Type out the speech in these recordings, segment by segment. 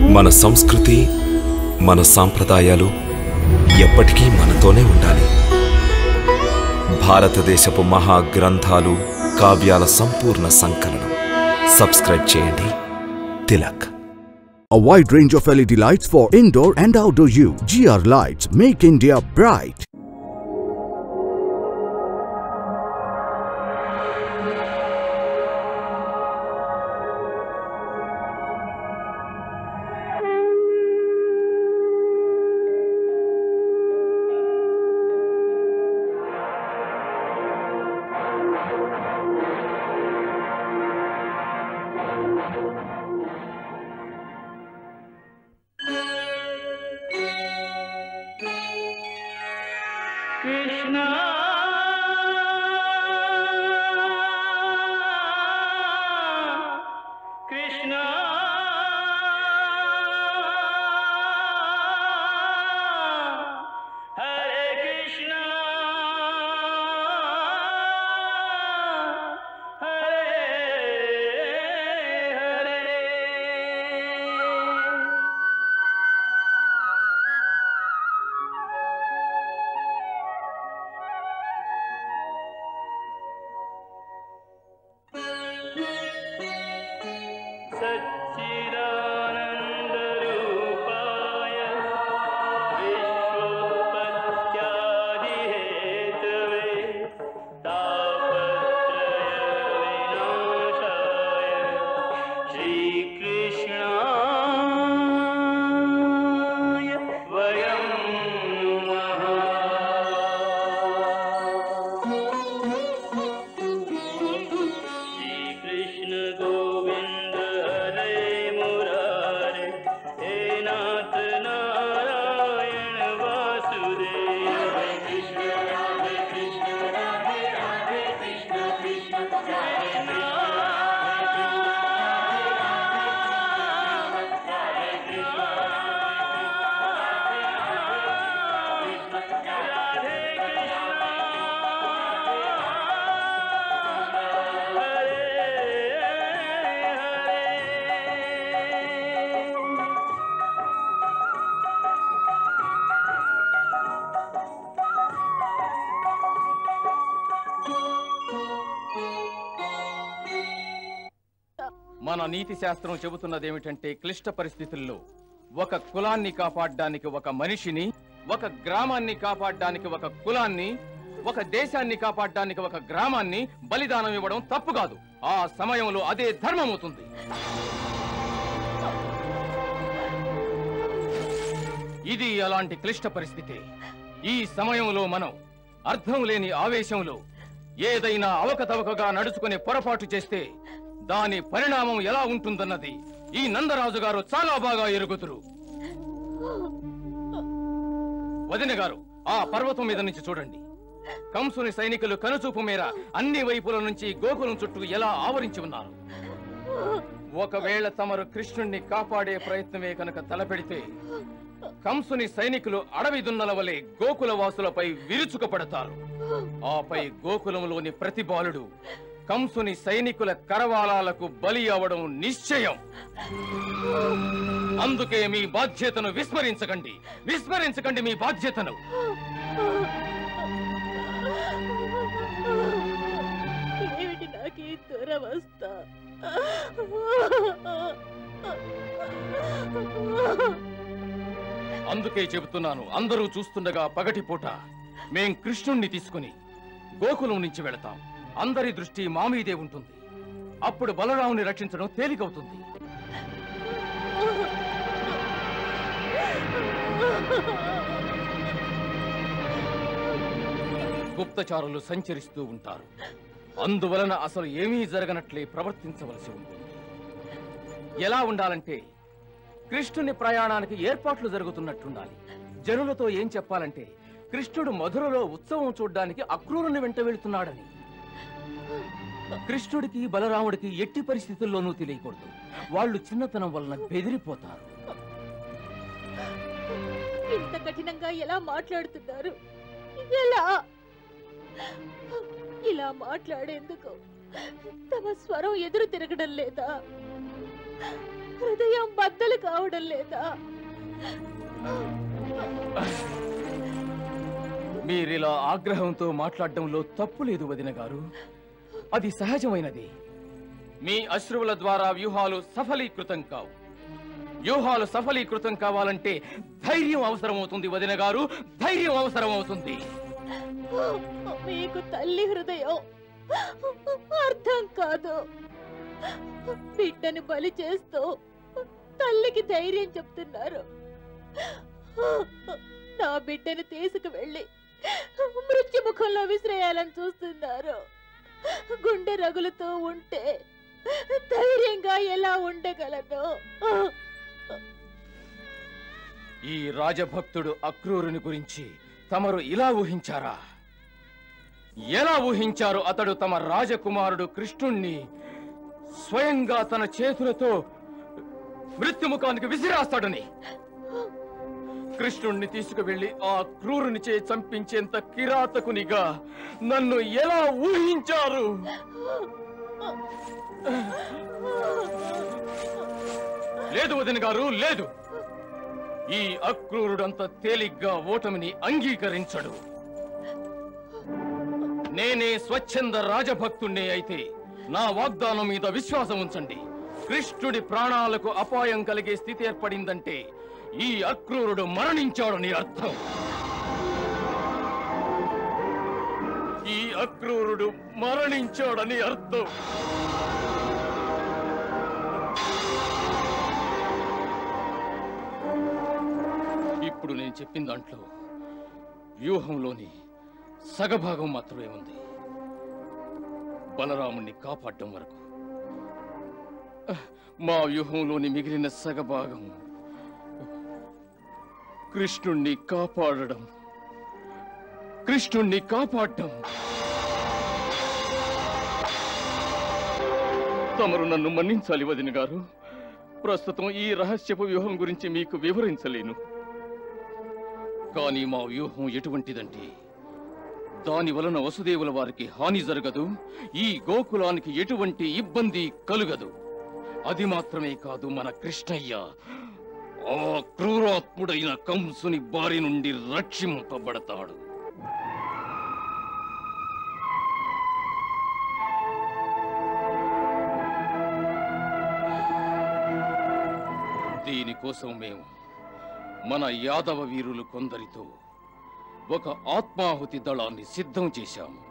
మన సంస్కృతి మన సాంప్రదాయాలు ఎప్పటికీ మనతోనే ఉండాలి భారతదేశపు మహా గ్రంథాలు కావ్యాల సంపూర్ణ సంకలనం సబ్స్క్రైబ్ చేయండి Tilak A wide range of LED lights for indoor and outdoor use. GR Lights make India bright. Krishna Krishna Hare Krishna Hare Hare सच्चिदानन्दरूपाय विश्वोत्पत्त्यादिहेतवे तापत्रयविनाशाय श्रीकृष्णाय वयं नमः श्रीकृष्ण गोविन्द हरे मुरारे हे नाथ नारायण वासुदेव हरे कृष्ण राधे कृष्ण राधे राधे कृष्ण कृष्ण हरे మన నీతి శాస్త్రం చెబుతున్నది ఏమిటంటే క్లిష్ట పరిస్థితుల్లో ఒక కులాన్ని కాపాడడానికి ఒక మనిషిని ఒక గ్రామాన్ని కాపాడడానికి ఒక కులాన్ని ఒక దేశాన్ని కాపాడడానికి ఒక గ్రామాన్ని బలిదానం ఇవ్వడం తప్పు కాదు ఆ సమయంలో అదే ధర్మం అవుతుంది ఇది అలాంటి క్లిష్ట పరిస్థితి ఈ సమయంలో మనం అర్థం లేని ఆవేశంలో ఏదైనా అవకతవకగా నడుచుకుని పొరపాటు చేస్తే దాని పరిణామం ఎలా ఉంటుందన్నది ఈ నందరాజు గారు చాలా బాగా ఎరుగుతురు వదిన గారు ఆ పర్వతం మీద నుంచి చూడండి కంసుని సైనికులు కనుచూపు మేర అన్ని వైపుల నుంచి గోకులం చుట్టూ ఎలా ఆవరించి ఉన్నారు ఒకవేళ తమరు కృష్ణుణ్ణి కాపాడే ప్రయత్నమే కనుక తలపెడితే కంసుని సైనికులు అడవి దున్నల వలె గోకుల వాసులపై విరుచుకుపడతారు ఆపై గోకులంలోని ప్రతి బాలుడు కంసుని సైనికుల కరవాలాలకు బలి అవడం నిశ్చయం అందుకే మీ బాధ్యతను విస్మరించకండి విస్మరించకండి మీ బాధ్యతను ఏమిటి నాకు ఈ దురవస్థ అందుకే చెబుతున్నాను అందరూ చూస్తుండగా పగటిపూట మేం కృష్ణుణ్ణి తీసుకుని గోకులం నుంచి వెళతాం అందరి దృష్టి మా మీదే ఉంటుంది అప్పుడు బలరాముని రక్షించడం తేలికవుతుంది గుప్తచారులు సంచరిస్తూ ఉంటారు అందువలన అసలు ఏమీ జరగనట్లే ప్రవర్తించవలసి ఉంటుంది ఎలా ఉండాలంటే కృష్ణుని ప్రయాణానికి ఏర్పాట్లు జరుగుతున్నట్టుండాలి జనులతో ఏం చెప్పాలంటే కృష్ణుడు మధురలో ఉత్సవం చూడ్డానికి అక్రూరుని వెంట వెళుతున్నాడని కృష్ణుడికి బలరాముడికి ఎట్టి పరిస్థితుల్లోనూ తెలియకూడదు వాళ్ళు చిన్నతనం వలన బెదిరిపోతారు ఇంత కఠినంగా ఎలా మాట్లాడుతున్నారు ఎలా ఇలా మాట్లాడేందుకు తమ స్వరం ఎదురు తిరగడం లేదా హృదయం బద్దలు కావడం లేదా మీరిలా ఆగ్రహంతో మాట్లాడడంలో తప్పు లేదు వదిన గారు అది సహజమైనది మీ అశ్రువుల ద్వారా వ్యూహాలు సఫలీకృతం కావు వ్యూహాలు సఫలీకృతం కావాలంటే ధైర్యం అవసరమవుతుంది వదిన గారు ధైర్యం అవసరమవుతుంది మీకు తల్లి హృదయం అర్థం కాదు బిడ్డని బలి చేస్తూ తల్లికి ధైర్యం చెప్తున్నారు నా బిడ్డని తీసుకువెళ్ళి మృత్యుముఖంలో విసిరేయాలని చూస్తున్నారు గుండె రగులుతూ ఉంటే ధైర్యంగా ఎలా ఉండగలను ఈ రాజభక్తుడు అక్రూరుని గురించి తమరు ఇలా ఊహించారా ఎలా ఊహించారు అతడు తమ రాజకుమారుడు కృష్ణుణ్ణి స్వయంగా తన చేతులతో మృత్యుముఖానికి విసిరాస్తాడని కృష్ణుణ్ణి తీసుకువెళ్లి ఆ క్రూరుని చే చంపించేంత కిరాతకునిగా నన్ను ఎలా ఊహించారు లేదు వదిన గారు లేదు ఈ అక్రూరుడంత తేలిగ్గా ఓటమిని అంగీకరించడు నేనే స్వచ్ఛంద రాజభక్తుణ్ణి అయితే నా వాగ్దానం మీద విశ్వాసం ఉంచండి కృష్ణుడి ప్రాణాలకు అపాయం కలిగే స్థితి ఏర్పడిందంటే ఈ అక్రూరుడు మరణించాడని అర్థం ఈ అక్రూరుడు మరణించాడని అర్థం ఇప్పుడు నేను చెప్పిన దాంట్లో వ్యూహంలోని సగభాగం మాత్రమే ఉంది బలరాముణ్ణి కాపాడడం వరకు మా వ్యూహంలోని మిగిలిన సగభాగం కృష్ణుణ్ణి కాపాడడం కృష్ణుణ్ణి కాపాడడం తమరు నన్ను మన్నించాలి వదిన గారు ప్రస్తుతం ఈ రహస్యపు వ్యూహం గురించి మీకు వివరించలేను కానీ మా వ్యూహం ఎటువంటిదంటే దాని వలన వసుదేవుల వారికి హాని జరగదు ఈ గోకులానికి ఎటువంటి ఇబ్బంది కలుగదు అది మాత్రమే కాదు మన కృష్ణయ్య ఆ క్రూరాత్ముడైన కంసుని బారి నుండి రక్షింపబడతాడు దీనికోసం మేము మన యాదవ వీరులు కొందరితో ఒక ఆత్మాహుతి దళాన్ని సిద్ధం చేశాము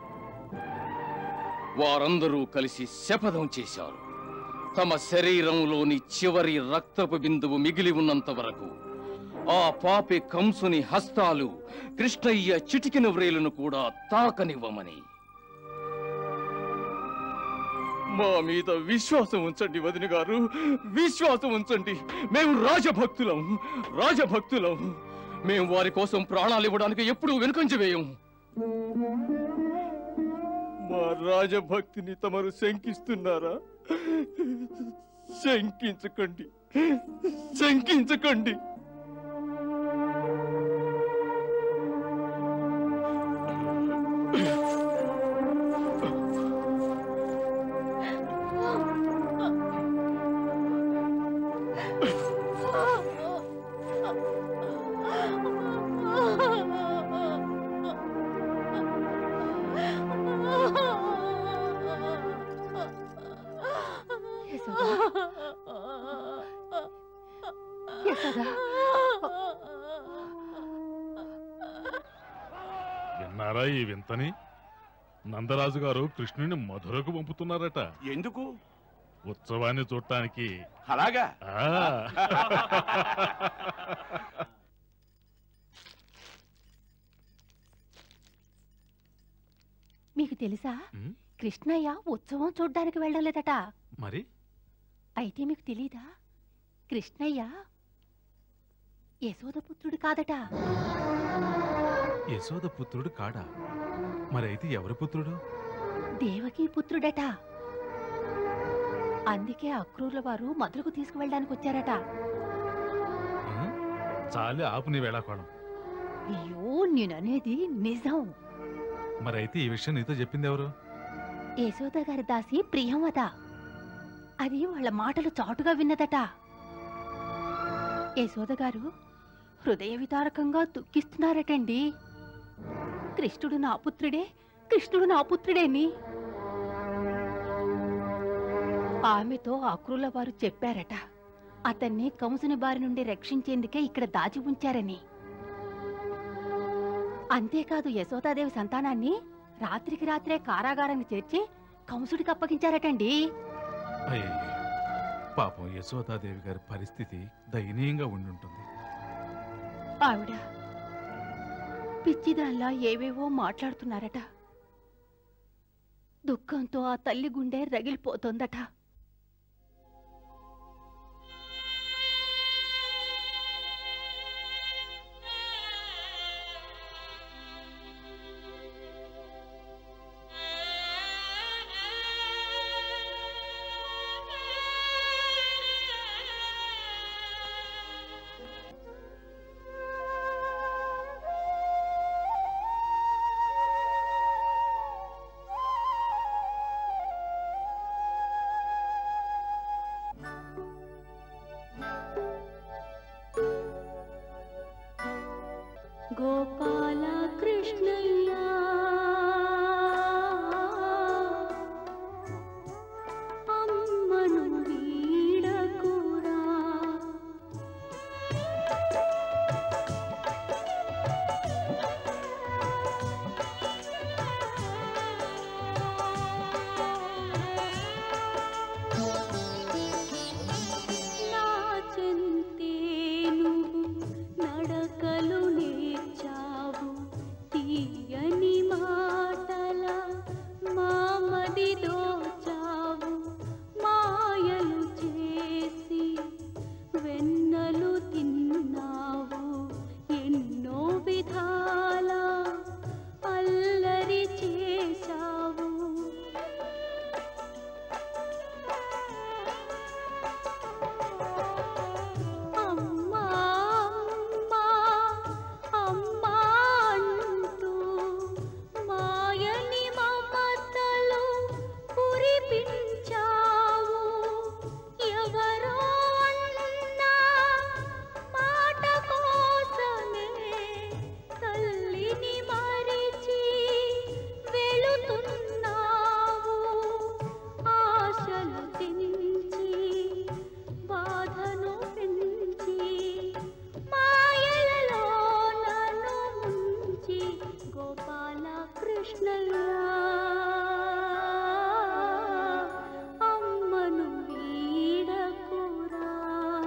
వారందరూ కలిసి శపథం చేశారు తమ శరీరంలోని చివరి రక్తపు బిందువు మిగిలి ఉన్నంత వరకు ఆ పాపి కంసుని హస్తాలు కృష్ణయ్య చిటికిన వ్రేలును కూడా తాకనివ్వమని మా మీద విశ్వాసం ఉంచండి వదిన గారు విశ్వాసం ఉంచండి మేము రాజభక్తులం రాజభక్తులం మేము వారి కోసం ప్రాణాలు ఇవ్వడానికి ఎప్పుడూ వెనుకంజ వేయం మా రాజభక్తిని తమరు శంకిస్తున్నారా శంకించకండి శంకించకండి విన్నారా ఈ వింతని నందరాజు గారు కృష్ణుని మధురకు పంపుతున్నారట ఎందుకు ఉత్సవాన్ని చూడటానికి అలాగా ఆ. మీకు తెలుసా ఉమ్, కృష్ణయ్య ఉత్సవం చూడ్డానికి వెళ్ళలేదట మరి అయితే మీకు తెలీదా కృష్ణయ్య యశోదపుత్రుడు కాదట యశోద పుత్రుడు కాడా మరైతే ఎవరి పుత్రుడు దేవకీ పుత్రుడట అందుకే అక్రూర్ల వారు మధురకు తీసుకువెళ్ళడానికి వచ్చారట ఆ? చాలే ఆపు నీ వేళాకోళం అయ్యో నేననేది నిజం మరైతే ఈ విషయం నీతో చెప్పింది ఎవరు యశోద గారి దాసి ప్రియంవద అది వాళ్ళ మాటలు చాటుగా విన్నదట యశోద గారు హృదయ వితారకంగా దుఃఖిస్తున్నారటండి కృష్ణుడు నా పుత్రుడే కృష్ణుడు నా పుత్రుడేని ఆమెతో అక్రూల వారు చెప్పారట అతన్ని కంసుని బారి నుండి రక్షించేందుకే ఇక్కడ దాచి ఉంచారని అంతేకాదు యశోదాదేవి సంతానాన్ని రాత్రికి రాత్రే కారాగారానికి చేర్చి కంసుడికి అప్పగించారటండి అయ్యయ్యో పాపం యశోదాదేవి గారి పరిస్థితి దయనీయంగా ఉండుంటుంది ఆవిడ పిచ్చిదాల్లా ఏవేవో మాట్లాడుతున్నారట దుఃఖంతో ఆ తల్లి గుండె రగిలిపోతోందట గోపాల కృష్ణయ్య అమ్మను వీడకురా నా చెంతే నువ్వు నడకలు నేర్చావు తీయని మాటల మామది దోచావు మాయలు చేసి వెన్నలు తిన్నావు ఎన్నో విధాల అల్లరి చేశావు అమ్మా అమ్మా అమ్మా అంటూ మాయని మమతలు కురిపించావు ఎవరో అన్నా మాట కోసమే తల్లిని మరిచి వెళుతున్నావు ఆశలు తించి బాధను పెంచి మాయలలో నన్ను ముంచి గోపాల కృష్ణయ్య అమ్మను వీడకురా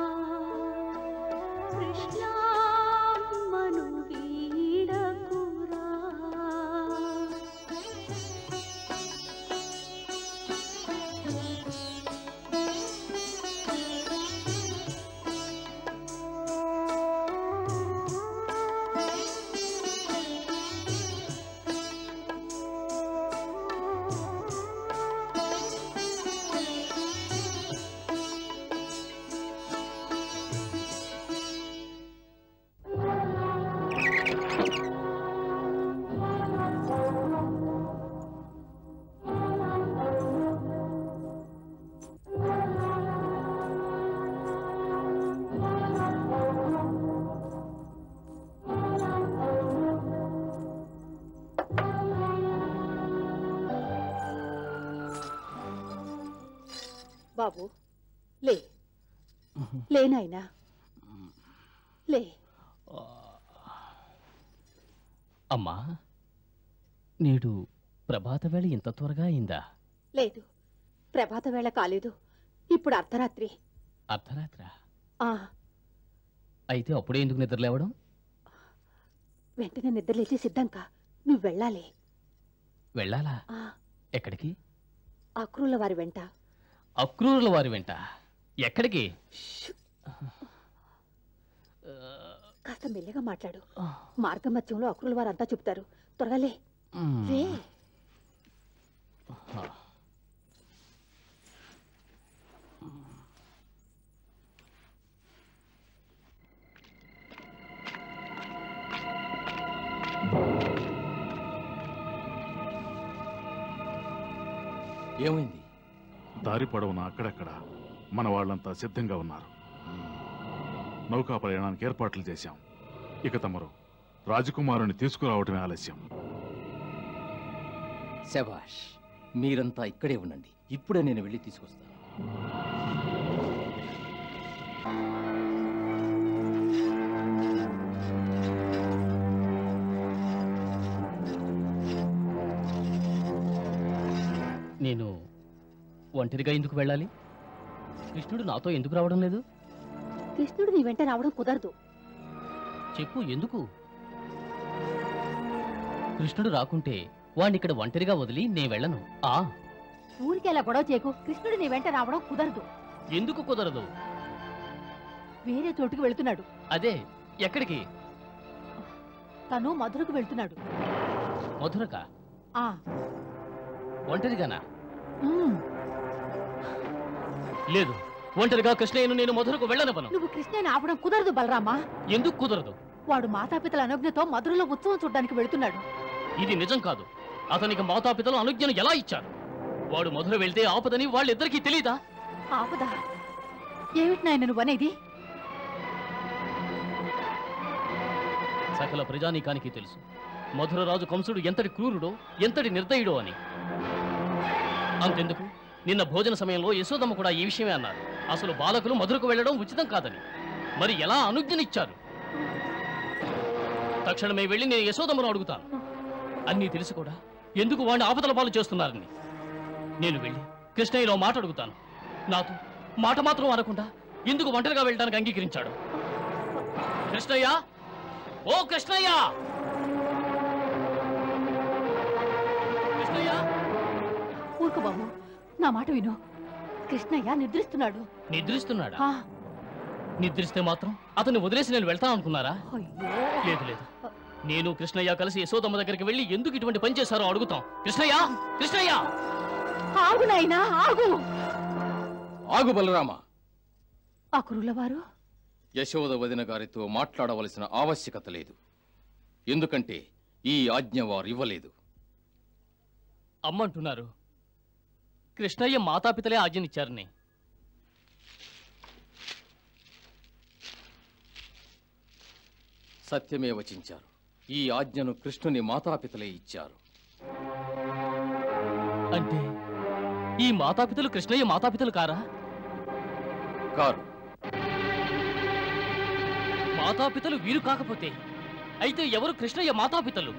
కృష్ణ అమ్మను వీడకురా బాబు లే లే నాయనా లే అమ్మా నేడు ప్రభాత వేళ ఇంత త్వరగా అయిందా లేదు ప్రభాత వేళ కాలేదు ఇప్పుడు అర్ధరాత్రి అర్ధరాత్ర ఆ అయితే అప్పుడే ఎందుకు నిద్ర లేవడం వెంటనే నిద్రలేచి సిద్ధంకా నువ్వు వెళ్ళాలి వెళ్ళాలా ఆ ఎక్కడికి అక్రూల వారి వెంట అక్రూరుల వారి వెంట ఎక్కడికి కాస్త మెల్లగా మాట్లాడు మార్గమధ్యంలో అక్రూల వారు అంతా చెప్తారు త్వరగా లే మ్మ్. లే ఏమైంది దారి పొడవున అక్కడక్కడ మన వాళ్ళంతా సిద్ధంగా ఉన్నారు నౌకా ప్రయాణానికి ఏర్పాట్లు చేశాం ఇక తమరు రాజకుమారుని తీసుకురావటమే ఆలస్యం శభాష్ మీరంతా ఇక్కడే ఉండండి ఇప్పుడే నేను వెళ్ళి తీసుకొస్తాను నేను ఒంటరిగా ఎందుకు వెళ్ళాలి కృష్ణుడు నాతో ఎందుకు రావడం లేదు కృష్ణుడు నీ వెంట రావడం కుదరదు చెప్పు ఎందుకు కృష్ణుడు రాకుంటే వాణ్ణి ఇక్కడ ఒంటరిగా వదిలి నే వెళ్ళను ఆ ఊరికి అలా గొడవ చేయకు కృష్ణుడు నీ వెంట రావడం కుదరదు ఎందుకు కుదరదు వేరే చోటుకు వెళ్తున్నాడు అదే ఎక్కడికి తను మధురకు వెళ్తున్నాడు మధురక ఆ ఒంటరిగానా ఉమ్, లేదు ఒంటరిగా కృష్ణయ్యను నేను మధురకు వెళ్ళనివ్వను నువ్వు కృష్ణని ఆపడం కుదరదు బలరామా ఎందుకు కుదరదు వాడు మాతాపితల అనుజ్ఞతో మధురలో ఉత్సవం చూడడానికి వెళ్తున్నాడు ఇది నిజం కాదు అతనికి మాతాపితలు అనుజ్ఞను ఎలా ఇచ్చారు వాడు మధుర వెళ్తే ఆపదని వాళ్ళిద్దరికీ తెలీదా ఆపదా ఏమిటి నాయన నువ్వు అనేది సకల ప్రజానీకానికి తెలుసు మధురరాజు కంసుడు ఎంతటి క్రూరుడో ఎంతటి నిర్దయుడో అని అంతెందుకు నిన్న భోజన సమయంలో యశోదమ్మ కూడా ఈ విషయమే అన్నారు అసలు బాలకులు మధురకు వెళ్ళడం ఉచితం కాదని మరి ఎలా అనుజ్ఞనిచ్చారు తక్షణమే వెళ్ళి నేను యశోదమ్మను అడుగుతాను అన్నీ తెలిసి కూడా ఎందుకు వాడిని ఆపదల పాలు చేస్తున్నారని నేను వెళ్ళి కృష్ణయ్యలో మాట అడుగుతాను నాతో మాట మాత్రం అనకుండా ఎందుకు ఒంటరిగా వెళ్ళడానికి అంగీకరించాడు కృష్ణయ్య ఓ కృష్ణయ్య కృష్ణయ్య ఊరుకు బాబు నా మాట విను కృష్ణయ్య నిద్రిస్తున్నాడు నిద్రిస్తున్నాడా ఆ, నిద్రిస్తే మాత్రం అతన్ని వదిలేసి నేను వెళ్తాను అనుకున్నారా అయ్యో లేదు లేదు నేను కృష్ణయ్య కలిసి యశోదమ్మ దగ్గరికి వెళ్ళి ఎందుకు ఇటువంటి పని చేశారో అడుగుతాం కృష్ణయ్య కృష్ణయ్య ఆగు నాయనా ఆగు ఆగు బలరామ అకురుల వారు యశోద వదిన గారితో మాట్లాడవలసిన ఆవశ్యకత లేదు ఎందుకంటే ఈ ఆజ్ఞ వారు ఇవ్వలేదు అమ్మంటున్నారు కృష్ణయ్య మాతాపితలే ఆజ్ఞనిచ్చారని సత్యమే వచించారు ఈ ఆజ్ఞను కృష్ణుని మాతాపితలే ఇచ్చారు అంటే ఈ మాతాపితలు కృష్ణయ్య మాతాపితలు కారా కారు మాతాపితలు వీరు కాకపోతే అయితే ఎవరు కృష్ణయ్య మాతాపితలు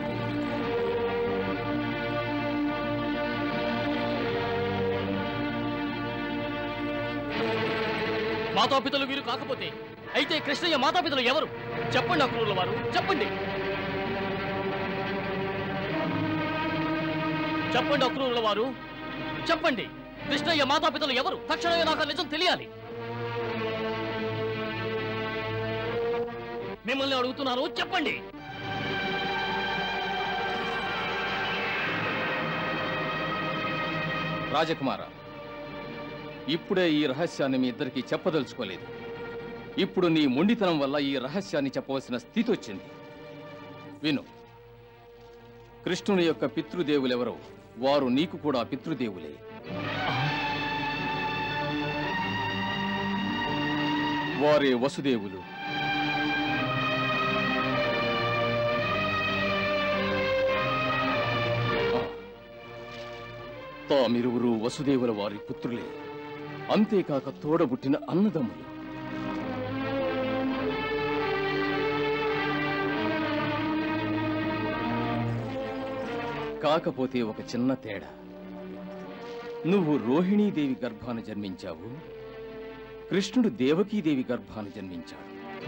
మాతాపితలు వీరు కాకపోతే అయితే కృష్ణయ్య మాతాపితలు ఎవరు చెప్పండి అక్రూరుల వారు చెప్పండి చెప్పండి అక్రూరుల వారు చెప్పండి కృష్ణయ్య మాతాపితలు ఎవరు తక్షణమే నాకు ఆ నిజం తెలియాలి మిమ్మల్ని అడుగుతున్నాను చెప్పండి రాజకుమార ఇప్పుడే ఈ రహస్యాన్ని మీ ఇద్దరికి చెప్పదలుచుకోలేదు ఇప్పుడు నీ మొండితనం వల్ల ఈ రహస్యాన్ని చెప్పవలసిన స్థితి వచ్చింది విను కృష్ణుని యొక్క పితృదేవులెవరో వారు నీకు కూడా పితృదేవులే వారే వసుదేవులు ఆ, తామిరువురు వసుదేవుల వారి పుత్రులే అంతేకాక తోడబుట్టిన అన్నదమ్ములు కాకపోతే ఒక చిన్న తేడా నువ్వు రోహిణీదేవి గర్భాన జన్మించావు కృష్ణుడు దేవకీదేవి గర్భాన జన్మించాడు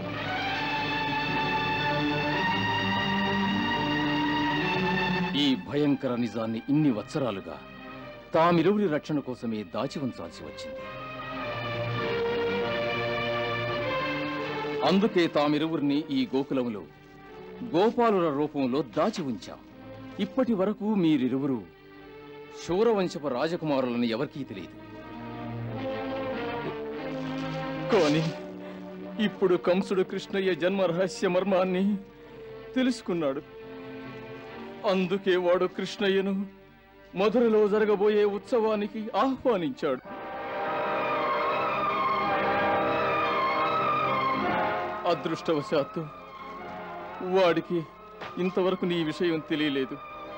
ఈ భయంకర నిజాన్ని ఇన్ని వత్సరాలుగా తామిరువురి రక్షణ కోసమే దాచి ఉంచాల్సి వచ్చింది అందుకే తామిరువురిని ఈ గోకులములో గోపాలుల రూపంలో దాచి ఉంచాం ఇప్పటి వరకు మీరిరువురు శూరవంశపు రాజకుమారులని ఎవరికీ తెలియదు కానీ ఇప్పుడు కంసుడు కృష్ణయ్య జన్మ రహస్య మర్మాన్ని తెలుసుకున్నాడు అందుకే వాడు కృష్ణయ్యను మధురలో జరగబోయే ఉత్సవానికి ఆహ్వానించాడు అదృష్టవశాత్తు వాడికి ఇంతవరకు నీ విషయం తెలియలేదు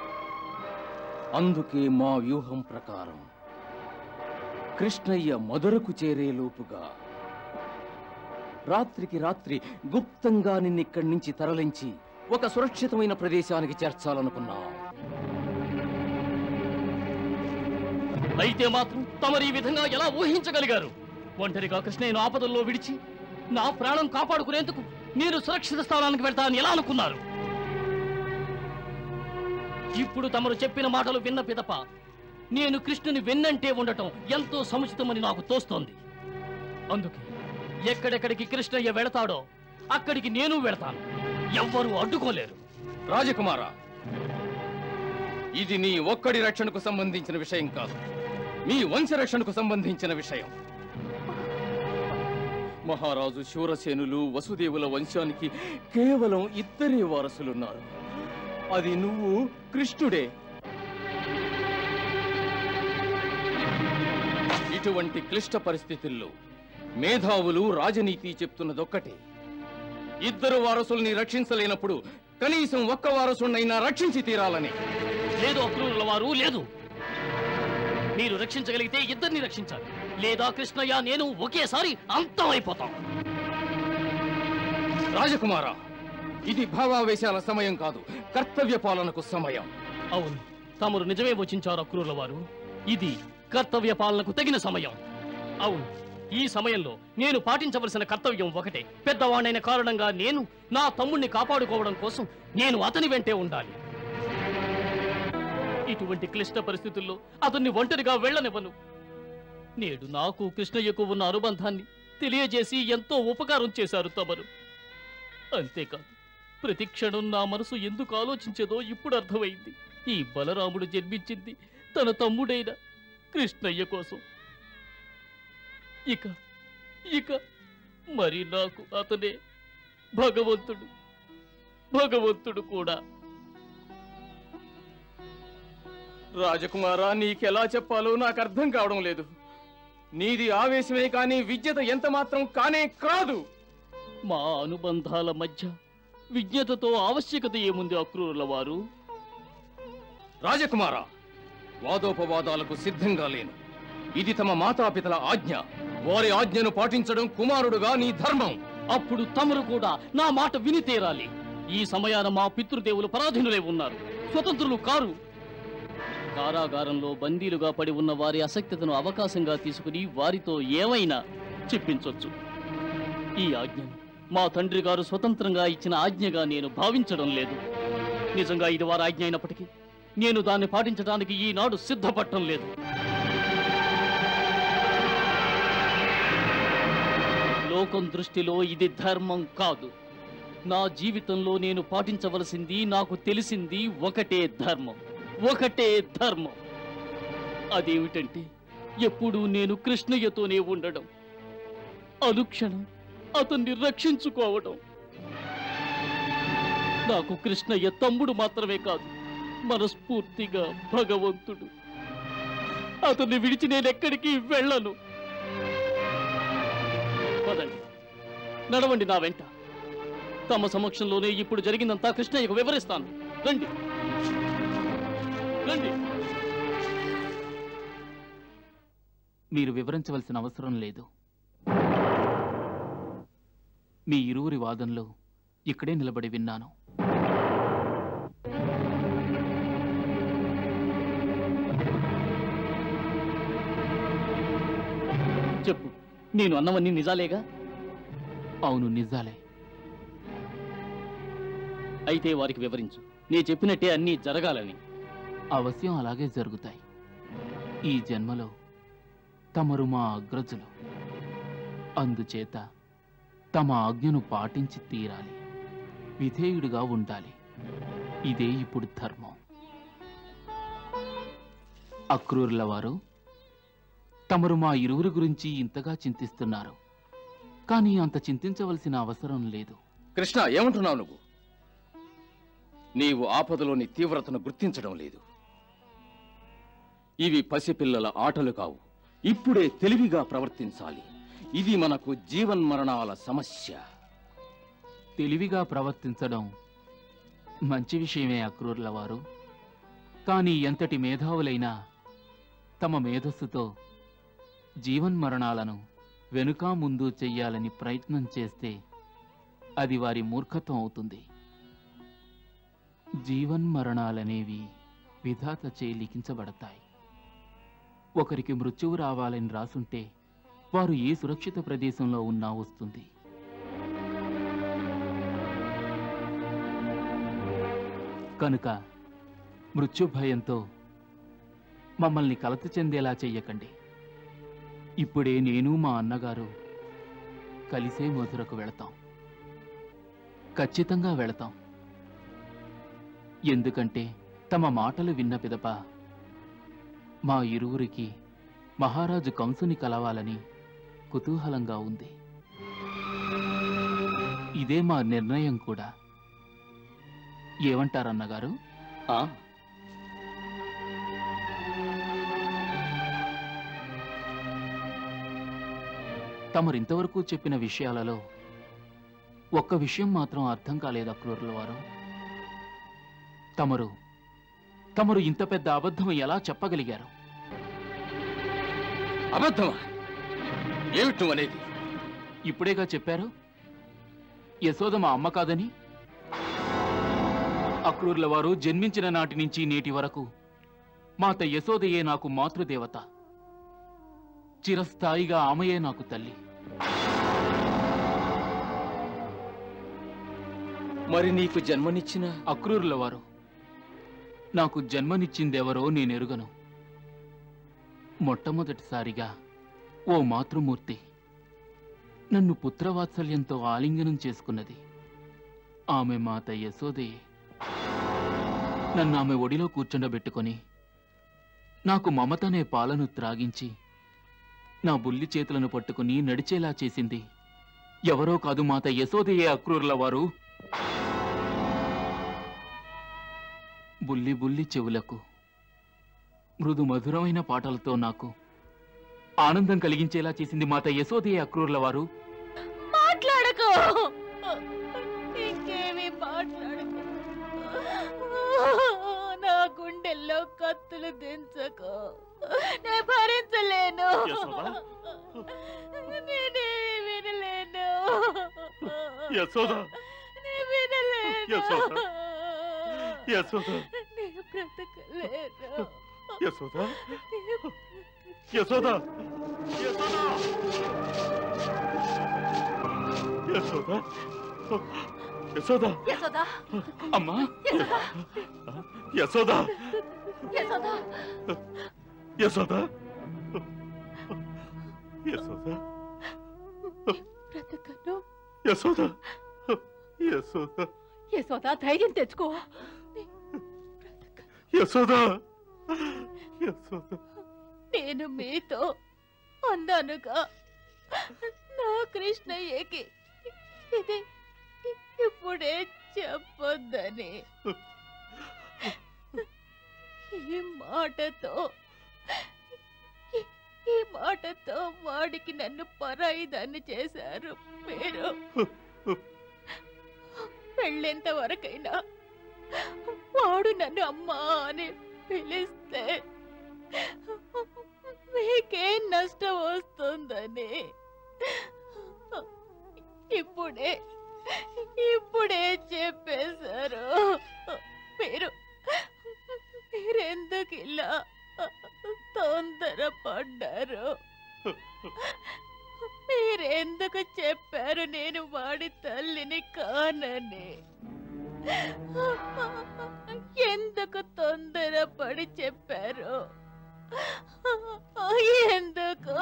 అందుకే మా వ్యూహం ప్రకారం కృష్ణయ్య మధురకు చేరే లోపుగా రాత్రికి రాత్రి గుప్తంగా నిన్నిక్కడి నుంచి తరలించి ఒక సురక్షితమైన ప్రదేశానికి చేర్చాలనుకున్నాం అయితే మాత్రం తమరు ఈ విధంగా ఎలా ఊహించగలిగారు ఒంటరిగా కృష్ణయ్యను ఆపదల్లో విడిచి నా ప్రాణం కాపాడుకునేందుకు నేను సురక్షిత స్థానానికి వెళ్తానని ఎలా అనుకున్నారు ఇప్పుడు తమరు చెప్పిన మాటలు విన్న పిదప నేను కృష్ణుని వెన్నంటే ఉండటం ఎంతో సముచితమని నాకు తోస్తోంది అందుకే ఎక్కడెక్కడికి కృష్ణయ్య వెళతాడో అక్కడికి నేను వెళతాను ఎవ్వరూ అడ్డుకోలేరు రాజకుమార ఇది నీ ఒక్కడి రక్షణకు సంబంధించిన విషయం కాదు మీ వంశ రక్షణకు సంబంధించిన విషయం మహారాజు శూరసేనులు వసుదేవుల వంశానికి కేవలం ఇద్దరే వారసులున్నారు అది నువ్వు కృష్ణుడే ఇటువంటి క్లిష్ట పరిస్థితుల్లో మేధావులు రాజనీతి చెప్తున్నదొక్కటే ఇద్దరు వారసుల్ని రక్షించలేనప్పుడు కనీసం ఒక్క వారసున్నైనా రక్షించి తీరాలని లేదు అక్రూరుల వారు లేదు మీరు రక్షించగలిగితే ఇద్దరిని రక్షించాలి లేదా కృష్ణయ్య నేను ఒకేసారి అంతమైపోతాం రాజకుమార ఇది భావావేశాల సమయం కాదు కర్తవ్య పాలనకు సమయం అవును తమరు నిజమే వచించారు అక్రూరుల వారు ఇది కర్తవ్య పాలనకు తగిన సమయం అవును ఈ సమయంలో నేను పాటించవలసిన కర్తవ్యం ఒకటే పెద్దవాణైన కారణంగా నేను నా తమ్ముణ్ణి కాపాడుకోవడం కోసం నేను అతని వెంటే ఉండాలి ఇటువంటి క్లిష్ట పరిస్థితుల్లో అతన్ని ఒంటరిగా వెళ్ళనివ్వను నేడు నాకు కృష్ణయ్యకు ఉన్న అనుబంధాన్ని తెలియజేసి ఎంతో ఉపకారం చేశారు తమరు అంతేకాదు ప్రతి క్షణం నా మనసు ఎందుకు ఆలోచించేదో ఇప్పుడు అర్థమైంది ఈ బలరాముడు జన్మించింది తన తమ్ముడైన కృష్ణయ్య కోసం ఇక ఇక మరి నాకు అతనే భగవంతుడు భగవంతుడు కూడా రాజకుమారా నీకెలా చెప్పాలో నాకు అర్థం కావడం లేదు నీది ఆవేశమే కానీ విద్యత ఎంత మాత్రం కానే కాదు మా అనుబంధాల మధ్య విజ్ఞతతో ఆవశ్యకత ఏముంది అక్రూరుల వారు రాజకుమార వాదోపవాదాలకు సిద్ధంగా లేను ఇది తమ మాతాపితల ఆజ్ఞ వారి ఆజ్ఞను పాటించడం కుమారుడుగా నీ ధర్మం అప్పుడు తమరు కూడా నా మాట విని తీరాలి ఈ సమయాన మా పితృదేవులు పరాధీనులై ఉన్నారు స్వతంత్రులు కారు కారాగారంలో బందీలుగా పడి ఉన్న వారి అసక్తతను అవకాశంగా తీసుకుని వారితో ఏమైనా చెప్పించొచ్చు ఈ ఆజ్ఞను మా తండ్రి గారు స్వతంత్రంగా ఇచ్చిన ఆజ్ఞగా నేను భావించడం లేదు నిజంగా ఇది వారి ఆజ్ఞ అయినప్పటికీ నేను దాన్ని పాటించడానికి ఈనాడు సిద్ధపడటం లేదు లోకం దృష్టిలో ఇది ధర్మం కాదు నా జీవితంలో నేను పాటించవలసింది నాకు తెలిసింది ఒకటే ధర్మం ఒకటే ధర్మం అదేమిటంటే ఎప్పుడూ నేను కృష్ణయ్యతోనే ఉండడం అనుక్షణం అతన్ని రక్షించుకోవడం నాకు కృష్ణయ్య తమ్ముడు మాత్రమే కాదు మనస్ఫూర్తిగా భగవంతుడు అతన్ని విడిచి నేను ఎక్కడికి వెళ్ళను పదండి నడవండి నా వెంట తమ సమక్షంలోనే ఇప్పుడు జరిగిందంతా కృష్ణయ్యకు వివరిస్తాను రండి రండి మీరు వివరించవలసిన అవసరం లేదు మీ ఇరువురి వాదనలు ఇక్కడే నిలబడి విన్నాను చెప్పు నేను అన్నవన్నీ నిజాలేగా అవును నిజాలే అయితే వారికి వివరించు నీ చెప్పినట్టే అన్నీ జరగాలని అవశ్యం అలాగే జరుగుతాయి ఈ జన్మలో తమరు మా అగ్రజులు అందుచేత తమ ఆజ్ఞను పాటించి తీరాలి విధేయుడిగా ఉండాలి ఇదే ఇప్పుడు ధర్మం అక్రూరుల వారు తమరు మా ఇరువురి గురించి ఇంతగా చింతిస్తున్నారు కానీ అంత చింతించవలసిన అవసరం లేదు కృష్ణ ఏమంటున్నావు నువ్వు నీవు ఆపదలోని తీవ్రతను గుర్తించడం లేదు ఇవి పసిపిల్లల ఆటలు కావు ఇప్పుడే తెలివిగా ప్రవర్తించాలి ఇది మనకు జీవన్మరణాల సమస్య తెలివిగా ప్రవర్తించడం మంచి విషయమే అక్రూర్ల వారు కానీ ఎంతటి మేధావులైనా తమ మేధస్సుతో జీవన్మరణాలను వెనుక ముందు చెయ్యాలని ప్రయత్నం చేస్తే అది వారి మూర్ఖత్వం అవుతుంది జీవన్మరణాలనేవి విధాతచే లిఖించబడతాయి ఒకరికి మృత్యువు రావాలని రాసుంటే వారు ఏ సురక్షిత ప్రదేశంలో ఉన్నా వస్తుంది కనుక మృత్యు భయంతో మమ్మల్ని కలత చెందేలా చెయ్యకండి ఇప్పుడే నేను మా అన్నగారు కలిసే మధురకు వెళతాం ఖచ్చితంగా వెళతాం ఎందుకంటే తమ మాటలు విన్న పిదప మా ఇరువురికి మహారాజు కంసుని కలవాలని కుతూహలంగా ఉంది ఇదే మా నిర్ణయం కూడా ఏమంటారన్నగారు ఆ తమరింతవరకు చెప్పిన విషయాలలో ఒక్క విషయం మాత్రం అర్థం కాలేదు అక్రూరుల వారు తమరు తమరు ఇంత పెద్ద అబద్ధం ఎలా చెప్పగలిగారు అబద్ధమా ఏమిటి నువ్వు అనేది ఇప్పుడేగా చెప్పారు యశోద మా అమ్మ కాదని అక్రూర్ల వారు జన్మించిన నాటి నుంచి నేటి వరకు మాత యశోదయే నాకు మాతృదేవత చిరస్థాయిగా ఆమెయే నాకు తల్లి మరి నీకు జన్మనిచ్చిన అక్రూరుల వారు నాకు జన్మనిచ్చిందెవరో నేనెరుగను మొట్టమొదటిసారిగా ఓ మాతృమూర్తి నన్ను పుత్రవాత్సల్యంతో ఆలింగనం చేసుకున్నది ఆమె మాత యశోదయే నన్ను ఆమె ఒడిలో కూర్చుండబెట్టుకొని నాకు మమతనే పాలను త్రాగించి నా బుల్లి చేతులను పట్టుకుని నడిచేలా చేసింది ఎవరో కాదు మాత యశోదయే అక్రూరుల వారు బుల్లి బుల్లి చెవులకు మృదు మధురమైన పాటలతో నాకు ఆనందం కలిగించేలా చేసింది మాత యశోదయే అక్రూర్ల వారు మాట్లాడకు ఇంకేమీ మాట్లాడకు నా గుండెల్లో కత్తులు దించకు నేను భరించలేను యశోదా? నేనేమీ వినలేను యశోద నేను వినలేను యశోద? యశోద నేను బ్రతకలేను యశోద యశోద యశోద యశోద యశోదా అమ్మా యశోద యశోదా యశోద యశోద బ్రతకను యశోద యశోద యశోదా ధైర్యం తెచ్చుకో యశోద యశోద నేను మీతో అన్నానుగా నా కృష్ణయ్యకి ఇది ఇప్పుడే చెప్పొద్దని ఈ మాటతో ఈ- ఈ మాటతో వాడికి నన్ను పరాయిదాన్ని చేశారు మీరు వెళ్ళేంత వరకైనా వాడు నన్ను అమ్మా అని పిలిస్తే మీకేం నష్టం వస్తుందని ఇప్పుడే ఇప్పుడే చెప్పేశారు మీరు మీరెందుకు ఇలా తొందరపడ్డారు మీరెందుకు చెప్పారు నేను వాడి తల్లిని కానని ఎందుకు తొందరపడి చెప్పారు ఎందుకు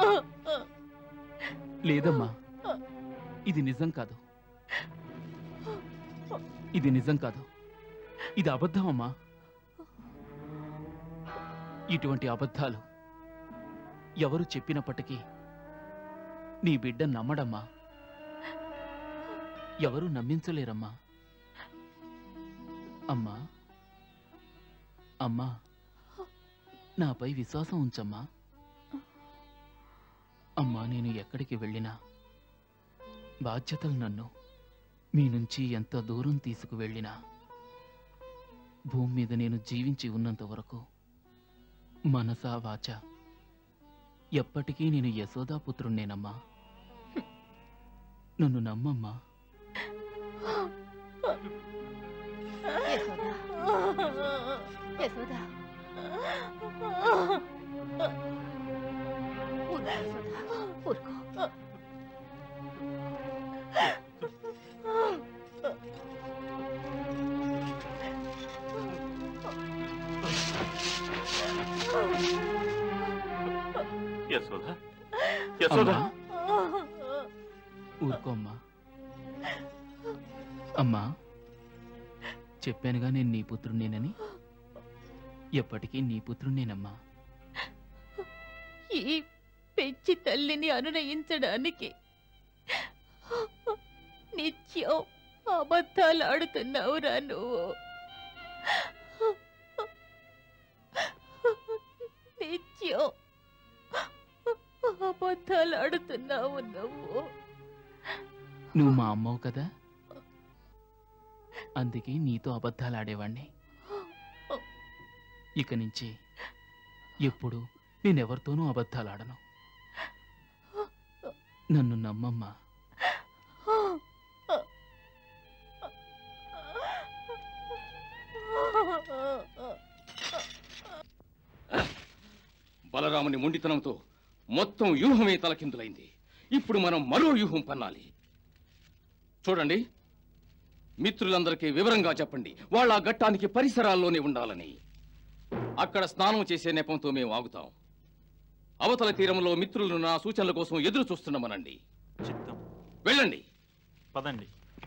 లేదమ్మా ఇది నిజం కాదు ఇది నిజం కాదు ఇది అబద్ధం అమ్మా ఇటువంటి అబద్ధాలు ఎవరు చెప్పినప్పటికీ నీ బిడ్డ నమ్మడమ్మా ఎవరు నమ్మించలేరమ్మా అమ్మా అమ్మా నాపై విశ్వాసం ఉంచమ్మా అమ్మా నేను ఎక్కడికి వెళ్ళినా బాధ్యతలు నన్ను మీ నుంచి ఎంత దూరం తీసుకువెళ్ళినా భూమి మీద నేను జీవించి ఉన్నంత వరకు మనసా వాచ ఎప్పటికీ నేను యశోదాపుత్రుణ్ణేనమ్మా నన్ను నమ్మమ్మా యశోదా యశోదా ఊరుకో యశోదా ఊరుకో యశోద యశోద అమ్మా, ఊరుకోమ్మా అమ్మా చెప్పానుగా నేను నీ పుత్రుణ్ణేనని ఎప్పటికీ నీ పుత్రుణ్ణేనమ్మా ఈ పెంచి తల్లిని అనునయించడానికి నిత్యం అబద్ధాలు ఆడుతున్నావురా నువ్వు నిత్యం అబద్ధాలు ఆడుతున్నావు నువ్వు నువ్వు మా అమ్మవు కదా అందుకే నీతో అబద్ధాలు ఆడేవాణ్ణి ఇక నుంచి ఎప్పుడు నేనెవరితోనూ అబద్ధాలు ఆడను నన్ను నమ్మమ్మా బలరాముని మొండితనంతో మొత్తం వ్యూహమే తలకిందులైంది ఇప్పుడు మనం మరో వ్యూహం పన్నాలి చూడండి మిత్రులందరికీ వివరంగా చెప్పండి వాళ్ళ ఆ ఘట్టానికి పరిసరాల్లోనే ఉండాలని అక్కడ స్నానం చేసే నెపంతో మేము ఆగుతాం అవతల తీరంలో మిత్రులు నా సూచనల కోసం ఎదురు చూస్తున్నామనండి చిత్తం వెళ్ళండి పదండి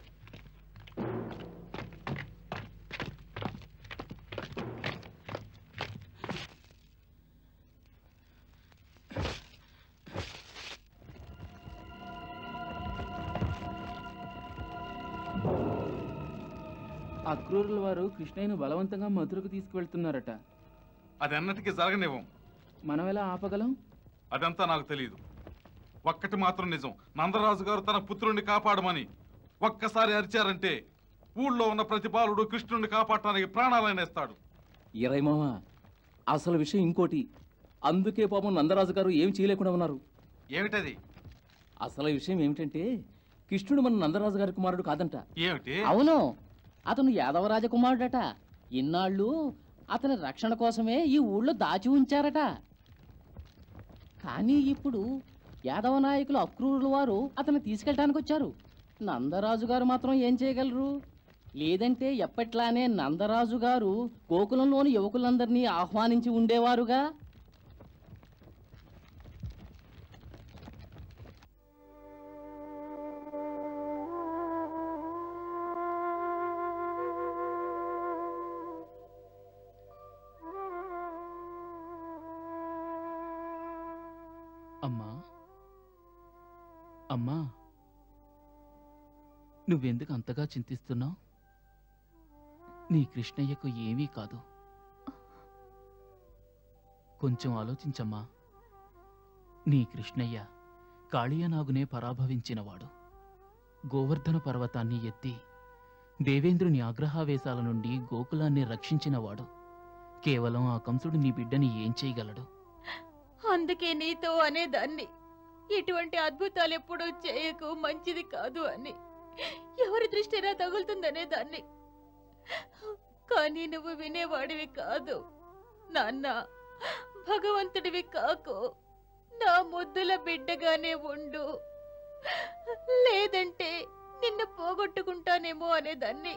అక్రూరుల వారు కృష్ణయ్యను బలవంతంగా మధురకు తీసుకువెళ్తున్నారట అది అన్నటికీ జరగనివ్వం మనం ఎలా ఆపగలం అదంతా నాకు తెలియదు ఒక్కటి మాత్రం నిజం నందరాజు గారు తన పుత్రుణ్ణి కాపాడమని ఒక్కసారి అరిచారంటే ఊళ్ళో ఉన్న ప్రతి బాలుడు కృష్ణుణ్ణి కాపాడటానికి ప్రాణాలైన ఇస్తాడు ఇరై మామ అసలు విషయం ఇంకోటి అందుకే పాపం నందరాజు గారు ఏం చేయలేకుండా ఉన్నారు ఏమిటది అసలు విషయం ఏమిటంటే కృష్ణుడు మన నందరాజు గారి కుమారుడు కాదంట ఏమిటి అవును అతను యాదవరాజ కుమారుడట ఇన్నాళ్ళు అతని రక్షణ కోసమే ఈ ఊళ్ళో దాచి ఉంచారట కానీ ఇప్పుడు యాదవ నాయకులు అక్రూరుల వారు అతన్ని తీసుకెళ్ళటానికి వచ్చారు నందరాజు గారు మాత్రం ఏం చేయగలరు లేదంటే ఎప్పట్లానే నందరాజు గారు గోకులంలోని యువకులందరినీ ఆహ్వానించి ఉండేవారుగా అమ్మా అమ్మా నువ్వెందుకు అంతగా చింతిస్తున్నావు నీ కృష్ణయ్యకు ఏమీ కాదు కొంచెం ఆలోచించమ్మా నీ కృష్ణయ్య కాళీయనాగునే పరాభవించినవాడు గోవర్ధన పర్వతాన్ని ఎత్తి దేవేంద్రుని ఆగ్రహావేశాల నుండి గోకులాన్ని రక్షించినవాడు కేవలం ఆ కంసుడు నీ బిడ్డని ఏం చేయగలడు అందుకే నీతో అనేదాన్ని ఇటువంటి అద్భుతాలు ఎప్పుడూ చేయకు మంచిది కాదు అని ఎవరి దృష్టినా తగులుతుందనే దాన్ని కానీ నువ్వు వినేవాడివి కాదు నాన్న భగవంతుడివి కాకు నా ముద్దుల బిడ్డగానే ఉండు లేదంటే నిన్ను పోగొట్టుకుంటానేమో అనేదాన్ని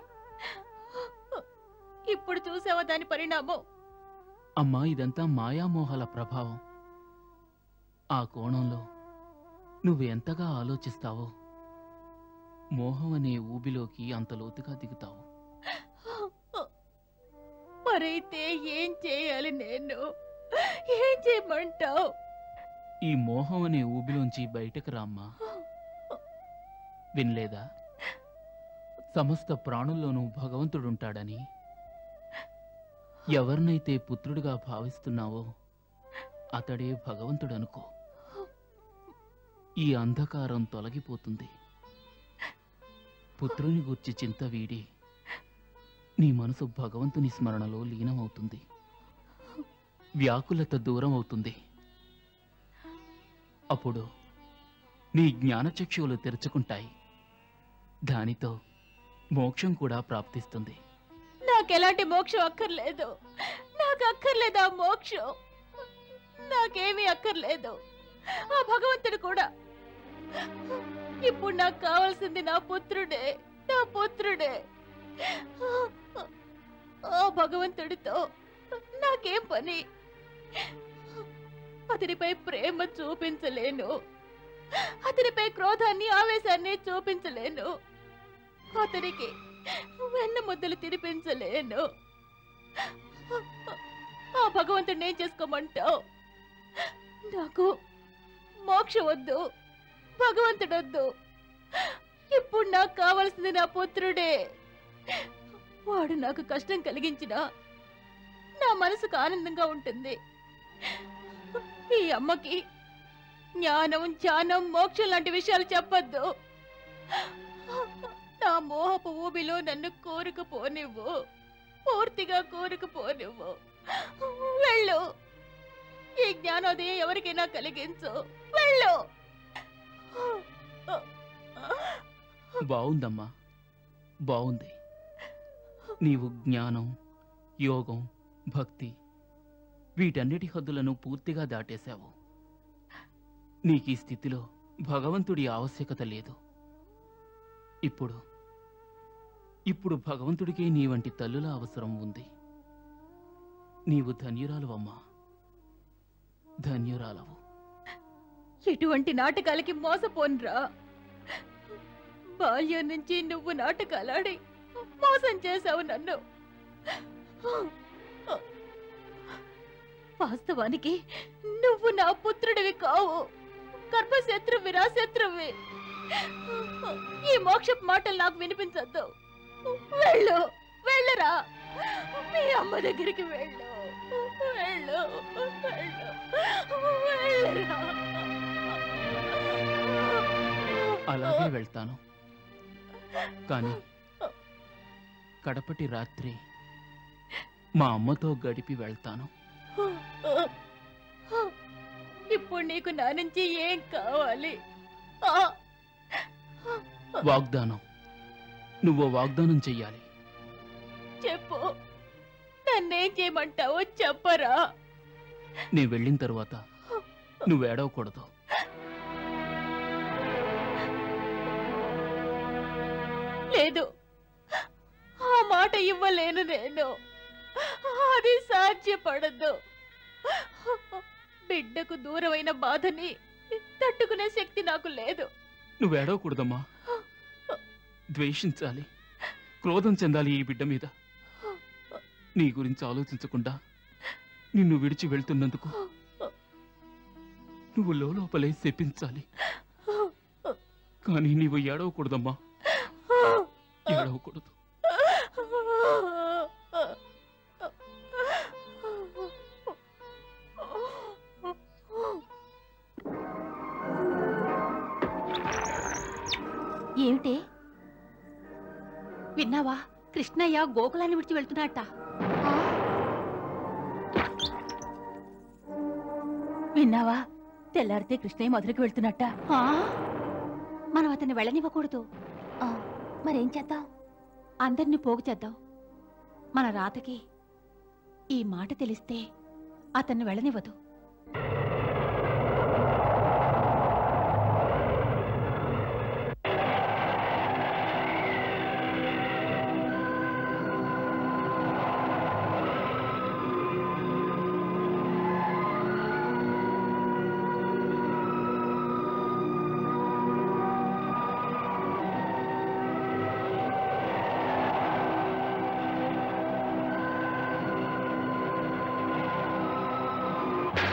ఇప్పుడు చూసావా దాని పరిణామం అమ్మా ఇదంతా మాయామోహాల ప్రభావం ఆ కోణంలో నువ్వు ఎంతగా ఆలోచిస్తావో మోహం అనే ఊబిలోకి అంత లోతుగా దిగుతావు మరైతే ఏం చేయాలి నేను ఏం చేయమంటావు ఈ మోహం అనే ఊబిలోంచి బయటకు రామ్మా వినలేదా సమస్త ప్రాణుల్లోనూ భగవంతుడుంటాడని ఎవరినైతే పుత్రుడిగా భావిస్తున్నావో అతడే భగవంతుడనుకో ఈ అంధకారం తొలగిపోతుంది పుత్రుని గూర్చి చింత వీడి నీ మనసు భగవంతుని స్మరణలో లీనమవుతుంది వ్యాకులత దూరం అవుతుంది అప్పుడు నీ జ్ఞానచక్షువులు తెరుచుకుంటాయి దానితో మోక్షం కూడా ప్రాప్తిస్తుంది నాకెలాంటి మోక్షం అక్కర్లేదు నాకు అక్కర్లేదు ఆ మోక్షం నాకేమీ అక్కర్లేదు ఆ భగవంతుడు కూడా ఇప్పుడు నాకు కావాల్సింది నా పుత్రుడే నా పుత్రుడే ఆ భగవంతుడితో నాకేం పని అతనిపై ప్రేమ చూపించలేను అతనిపై క్రోధాన్ని ఆవేశాన్ని చూపించలేను అతనికి వెన్న ముద్దలు తినిపించలేను ఆ భగవంతుడిని ఏం చేసుకోమంటావు నాకు మోక్షం వద్దు భగవంతుడు వద్దు ఇప్పుడు నాకు కావలసింది నా పుత్రుడే వాడు నాకు కష్టం కలిగించినా నా మనసుకు ఆనందంగా ఉంటుంది ఈ అమ్మకి జ్ఞానం ధ్యానం మోక్షం లాంటి విషయాలు చెప్పొద్దు నా మోహపు ఊబిలో నన్ను కోరుకుపోనివ్వు పూర్తిగా కోరుకుపోనివ్వు వెళ్ళు ఈ జ్ఞానోదయం ఎవరికైనా కలిగించు వెళ్ళు బావుందమ్మా బావుంది నీవు జ్ఞానం యోగం భక్తి వీటన్నిటి హద్దులను పూర్తిగా దాటేశావు నీకు ఈ స్థితిలో భగవంతుడి ఆవశ్యకత లేదు ఇప్పుడు ఇప్పుడు భగవంతుడికే నీ వంటి తల్లుల అవసరం ఉంది నీవు ధన్యురాలువమ్మా ధన్యురాలవు ఎటువంటి నాటకాలకి మోసపోన్రా బాల్యం నుంచి నువ్వు నాటకాలాడి మోసం చేశావు నన్ను వాస్తవానికి నువ్వు నా పుత్రుడివి కావు గర్భశత్రువి నా శత్రువి ఈ మోక్షపు మాటలు నాకు వినిపించద్దు వెళ్ళు వెళ్ళరా మీ అమ్మ దగ్గరికి వెళ్ళు వెళ్ళు వెళ్ళు వెళ్ళరా అలాగే వెళ్తాను కానీ కడపటి రాత్రి మా అమ్మతో గడిపి వెళ్తాను ఇప్పుడు నీకు నా నుంచి ఏం కావాలి ఆ, వాగ్దానం నువ్వు వాగ్దానం చెయ్యాలి చెప్పు నన్నేం చేయమంటావో చెప్పరా నీ వెళ్ళిన తరువాత నువ్వు ఏడవకూడదు లేదు ఆ మాట ఇవ్వలేను నేను అది సాధ్యపడదు బిడ్డకు దూరమైన బాధని తట్టుకునే శక్తి నాకు లేదు నువ్వు ఏడవకూడదమ్మా ద్వేషించాలి క్రోధం చెందాలి ఈ బిడ్డ మీద నీ గురించి ఆలోచించకుండా నిన్ను విడిచి వెళ్తున్నందుకు నువ్వు లోపలే శపించాలి కానీ నీవు ఏడవకూడదమ్మా ఏడవకూడదు ఏమిటే విన్నావా కృష్ణయ్య గోకులాన్ని విడిచి వెళ్తున్నట్ట విన్నావా తెల్లారితే కృష్ణయ్య మధురకి వెళ్తున్నట్ట ఆ? మనం అతన్ని వెళ్ళనివ్వకూడదు ఆ, మరేం చేద్దాం అందరినీ పోగు చేద్దాం మన రాతకి ఈ మాట తెలిస్తే అతన్ని వెళ్ళనివ్వదు ఆ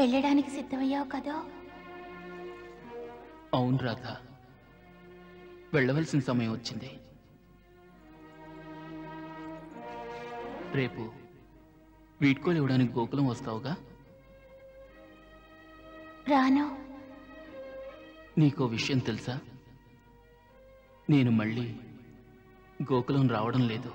వెళ్ళడానికి సిద్ధమయ్యావు కదా అవును రాధ వెళ్ళవలసిన సమయం వచ్చింది రేపు వీడ్కోలు ఇవ్వడానికి గోకులం వస్తావుగా రాను నీకో విషయం తెలుసా నేను మళ్ళీ గోకులం రావడం లేదు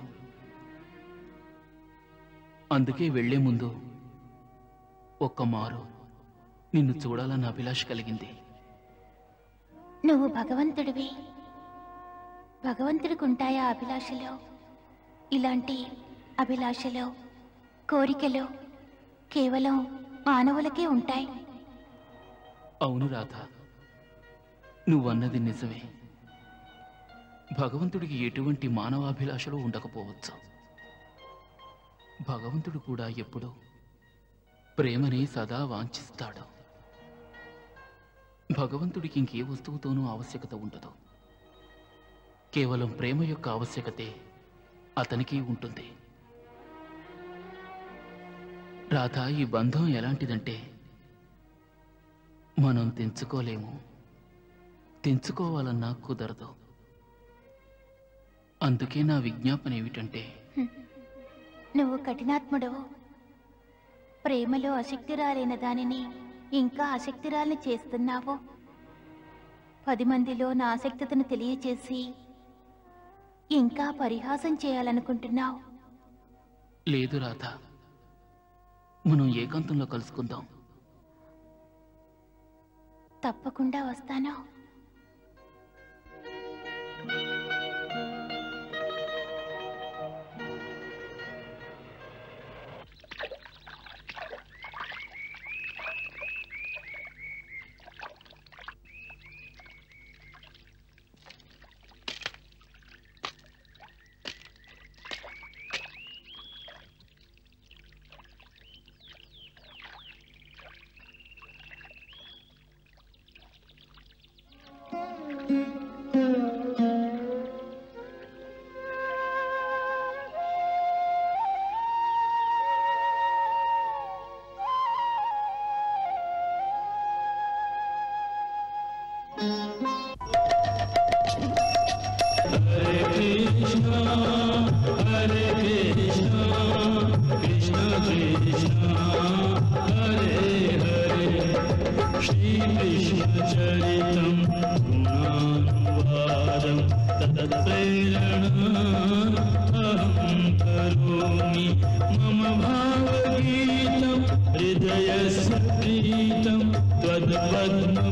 అందుకే వెళ్లే ముందు ఒక్క మారు నిన్ను చూడాలన్న అభిలాష కలిగింది నువ్వు భగవంతుడివి భగవంతుడికి ఉంటాయా అభిలాషలు ఇలాంటి అభిలాషలు కోరికలు కేవలం మానవులకే ఉంటాయి అవును రాధ నువ్వన్నది నిజమే భగవంతుడికి ఎటువంటి మానవాభిలాషలు ఉండకపోవచ్చు భగవంతుడు కూడా ఎప్పుడూ ప్రేమని సదా వాంఛిస్తాడు భగవంతుడికి ఇంకే వస్తువుతోనూ ఆవశ్యకత ఉండదు కేవలం ప్రేమ యొక్క ఆవశ్యకతే అతనికి ఉంటుంది రాధ ఈ బంధం ఎలాంటిదంటే మనం తెంచుకోలేము తెంచుకోవాలన్నా కుదరదు అందుకే నా విజ్ఞాపన ఏమిటంటే నువ్వు కఠినాత్ముడవు ప్రేమలో అశక్తిరాలైన దానిని ఇంకా ఆసక్తిరాల్ని చేస్తున్నావు పది మందిలో నా ఆసక్తతను తెలియచేసి ఇంకా పరిహాసం చేయాలనుకుంటున్నావు లేదు రాధ మనం ఏకాంతంలో కలుసుకుందాం తప్పకుండా వస్తాను श्रीकृष्णचरितं गुणानुवादं तत्प्रेरणा अहं करोमि मम भावगीतं हृदयस्य प्रीतं त्वद्पद्म